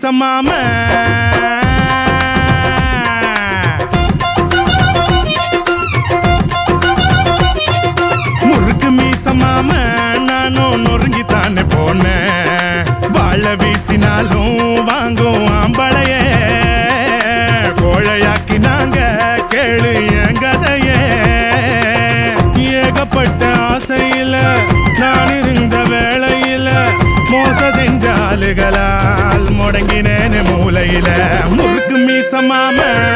மீசமாம முறுக்கு மீசமாம நானும் நொறுங்கி தானே போனேன் வாழ வீசினாலும் வாங்கும் ஆம்பளைய கோழையாக்கி நாங்க கேளு என் கதையே ஏகப்பட்ட ஆசையில நான் இருந்த வேளையில மோச செஞ்ச ஆளுகளால் முடங்கினேன் மூலையில முறுக்கு மீசமாம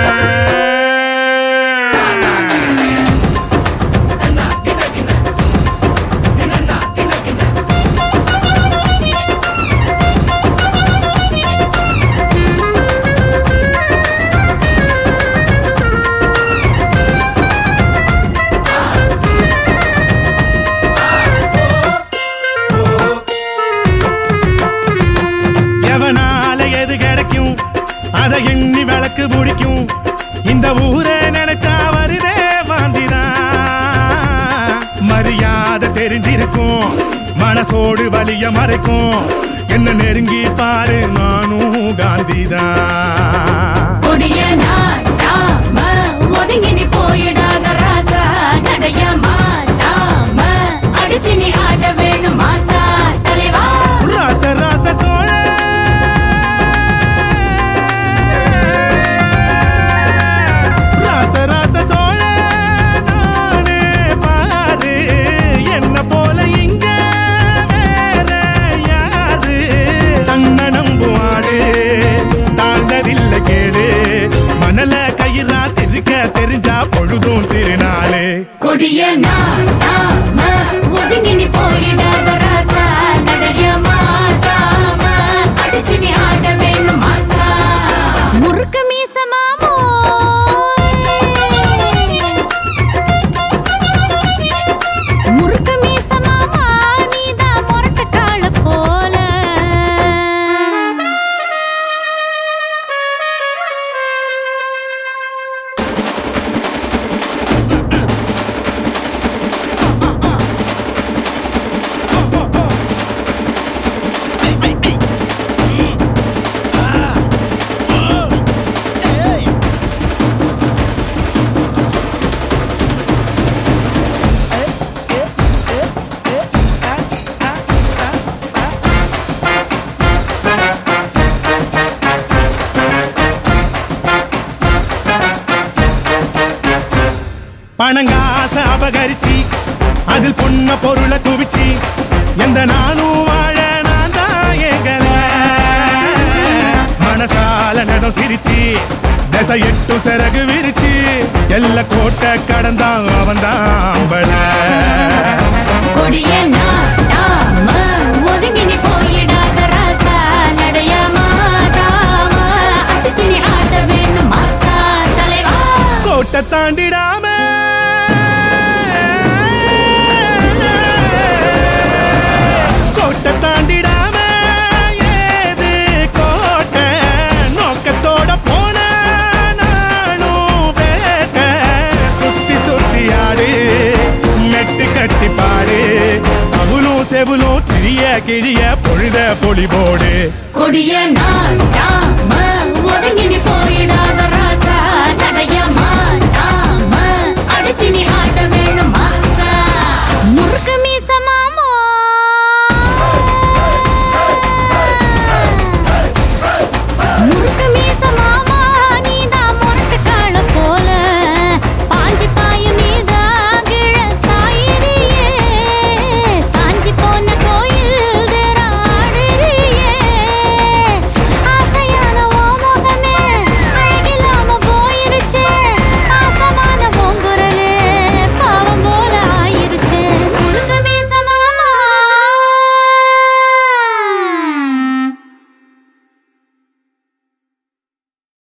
எவனால எது கிடைக்கும் அதை எண்ணி விளக்கு பிடிக்கும் இந்த ஊரே நினைச்சா வருதே வாந்திதான் மரியாதை தெரிஞ்சிருக்கும் மனசோடு வலிய மறைக்கும் என்ன நெருங்கி பாரு நானும் காந்திதான் கொடிய நாட்டாம ஒதுங்கி நீ போயிடாத ராசா நடைய மாட்டாம அடிச்சு நீ ஆட வேணும் மாசா தலைவா ராச ராச சோழ ராச ராச சோழ நானே பாரு என்ன போல இங்க வேற யாரு தன்ன நம்புவாடு தாழ்ந்ததில்லை கேடு மணல கயிறா திருக்க தெரிஞ்சா பொழுதும் திருநாளே கொடிய நாட்டாம ஒதுங்கி நீ போயிடாத ராசா நடைய மாட்டாம அடிச்சு நீ ஆட வேணும் மாசா முறுக்கு மீச மாமோ முறுக்கு மீச மாமா நீதான் முரட்டு காள போல பணங்காச அபகரிச்சு அதில் பொண்ண பொருளை குவிச்சு எந்த நானும் வாழ நான் தான் ஏங்கல மனசால நடம் சிரிச்சு தசை எட்டு சிறகு விரிச்சு எல்ல கோட்டை கடந்தான் அவன் தான் கொடிய நாட்டாம ஒதுங்கி நீ போயிடாத ராசா நடைய மாட்டாம அடிச்சு நீ ஆட வேணும் மாசா தலைவா கோட்டை தாண்டிடாம கோட்டை தாண்டிடாம ஏது கோட்டை நோக்கத்தோட போன நானும் வேட்டை சுத்தி சுத்தி ஆடு மெட்டு கட்டி பாடு அவளும் செவுளும் கிழிய கிழிய பொழுத பொலிபோடு கொடிய நாட்டாம ஒதுங்கி நீ போயிடாத